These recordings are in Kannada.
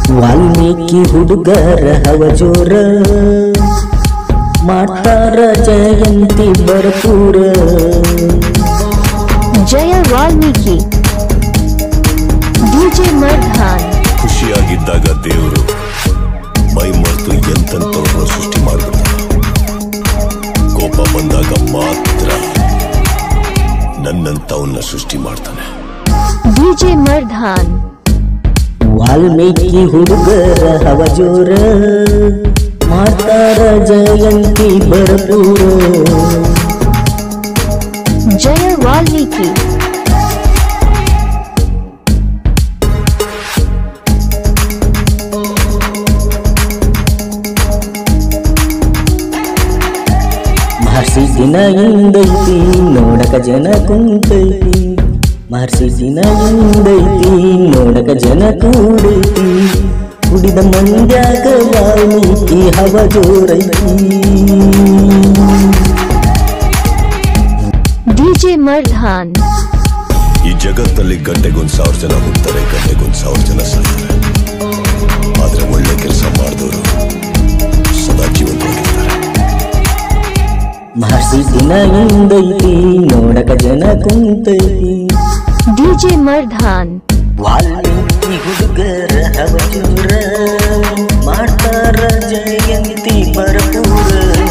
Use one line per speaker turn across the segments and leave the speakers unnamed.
ವಾಲ್ಮೀಕಿ ಹುಡುಗರ ಹವಜೋರ ಮಾಡ್ತಾರ ಜಯಂತಿ ಭರಪೂರ
ಜಯ ವಾಲ್ಮೀಕಿ ಡಿಜೆ ಮರ್ಧಾನ್
ಖುಷಿಯಾಗಿದ್ದಾಗ ದೇವರು ಮೈ ಮರೆತು ಎಂತೆಂಥವ್ರನ್ನ ಸೃಷ್ಟಿ ಮಾಡ್ಬಿಡ್ತಾನೆ ಕೋಪ ಬಂದಾಗ ಮಾತ್ರ ನನ್ನಂತವನ್ನ ಸೃಷ್ಟಿ ಮಾಡ್ತಾನೆ
ಡಿಜೆ ಮರ್ಧಾನ್
ವಾಲ್ಮೀಕಿ ಹುಡುಗರ ಹವಜೋರ ಮಾಡ್ತಾರ ಜಯಂತಿ ಭರಪೂರ
ಜಯ ವಾಲ್ಮೀಕಿ
ಮಹರ್ಷಿ ದಿನ ಇಂದೈತಿ ನೋಡಕ ಜನ ಕುಂತೈತಿ ಮಹರ್ಷಿ ದಿನ ಇಂದೈತಿ ನೋಡಕ ಜನ ಕೂಡೈತಿ ಕುಡಿದ ಮಂದ್ಯಾಗ ವಾಲ್ಮೀಕಿ ಹವ ಜೋರೈತಿ
ಡಿಜೆ ಮರ್ಧಾನ್
ಈ ಜಗತ್ತಲ್ಲಿ ಗಂಟೆಗೊಂದ್ ಸಾವಿರ ಜನ ಹುಡ್ತಾರೆ ಗಂಟೆಗೊಂದ್ ಸಾವಿರ ಜನ ಸಾಯ್ತಾರೆ ಆದ್ರೆ ಒಳ್ಳೆ ಕೆಲಸ ಮಾಡಿದವರು ಸದಾ ಜೀವಂತವಾಗಿರ್ತಾರೆ
ಮಹರ್ಷಿ ದಿನ ಇಂದೈತಿ ನೋಡಕ ಜನ ಕುಂತೈತಿ
ಡಿಜೆ ಮರ್ಧಾನ್
ವಾಲ್ಮೀಕಿ ಹುಡುಗರ ಹವಜೂರ ಮಾಡ್ತಾರ ಜಯಂತಿ ಭರಪೂರ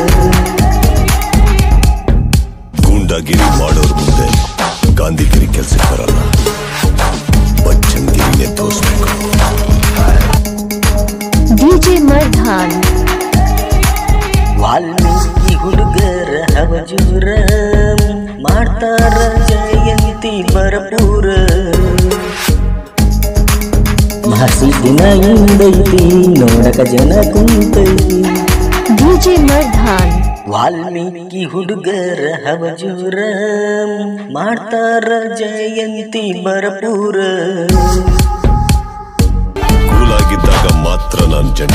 ಗೂಂಡಾಗಿರಿ ಮಾಡೋರ್ ಮುಂದೆ ಗಾಂಧಿಗಿರಿ ಕೆಲ್ಸಕ್ಕೆ ಬರಲ್ಲ ಬಚ್ಚನ್ಗಿರಿನೇ ತೋರಿಸ್ಬೇಕು
ಡಿಜೆ ಮರ್ಧಾನ್
ವಾಲ್ಮೀಕಿ ಹುಡುಗರ ಹವಜೂರ ಮಾಡ್ತಾರ ಜಯಂತಿ ಭರಪೂರ ಮಹರ್ಷಿ ದಿನ ಇಂದೈತಿ ನೋಡಕ ಜನ ಕುಂತೈತಿ
ಡಿಜೆ ಮರ್ಧಾನ್
ವಾಲ್ಮೀಕಿ ಹುಡುಗರ ಹವಜೂರ ಮಾಡ್ತಾರ ಜಯಂತಿ ಭರಪೂರ
ಕೂಲಾಗಿದ್ದಾಗ ಮಾತ್ರ ನಾನು ಜನ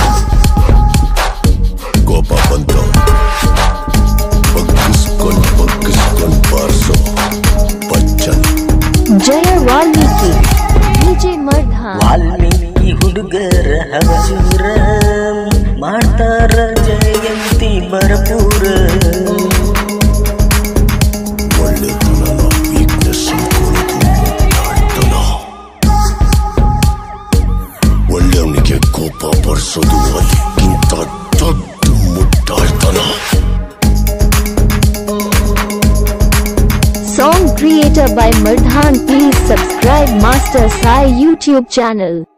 ಕೋಪ ಬಂತು ಬಗ್ಗಿಸ್ಕೊಂಡ್ ಬಗ್ಗಿಸ್ಕೊಂಡ್ ಬಾರಿಸೋ ಬಚ್ಚನ್
ಜಯ ವಾಲ್ಮೀಕಿ ಡಿಜೆ ಮರ್ಧಾನ್
ವಾಲ್ಮೀಕಿ ಹುಡುಗರ ಹವಜೂರ ಮಾಡ್ತಾರ ಜಯಂತಿ ಭರಪೂರ
ಒಳ್ಳೆತನನ ವೀಕ್ನೆಸ್ ಅನ್ಕೊಳ್ಳೋದು ಮುಟ್ಟಾಳ್ತನ ಒಳ್ಳೆಯವನಿಗೆ ಕೋಪ ಬರ್ಸೋದು ಅದಕ್ಕಿಂತ ದೊಡ್ಡ ಮುಟ್ಟಾಳ್ತನ
Song creator by Mardhan. Please subscribe Master Sai YouTube channel.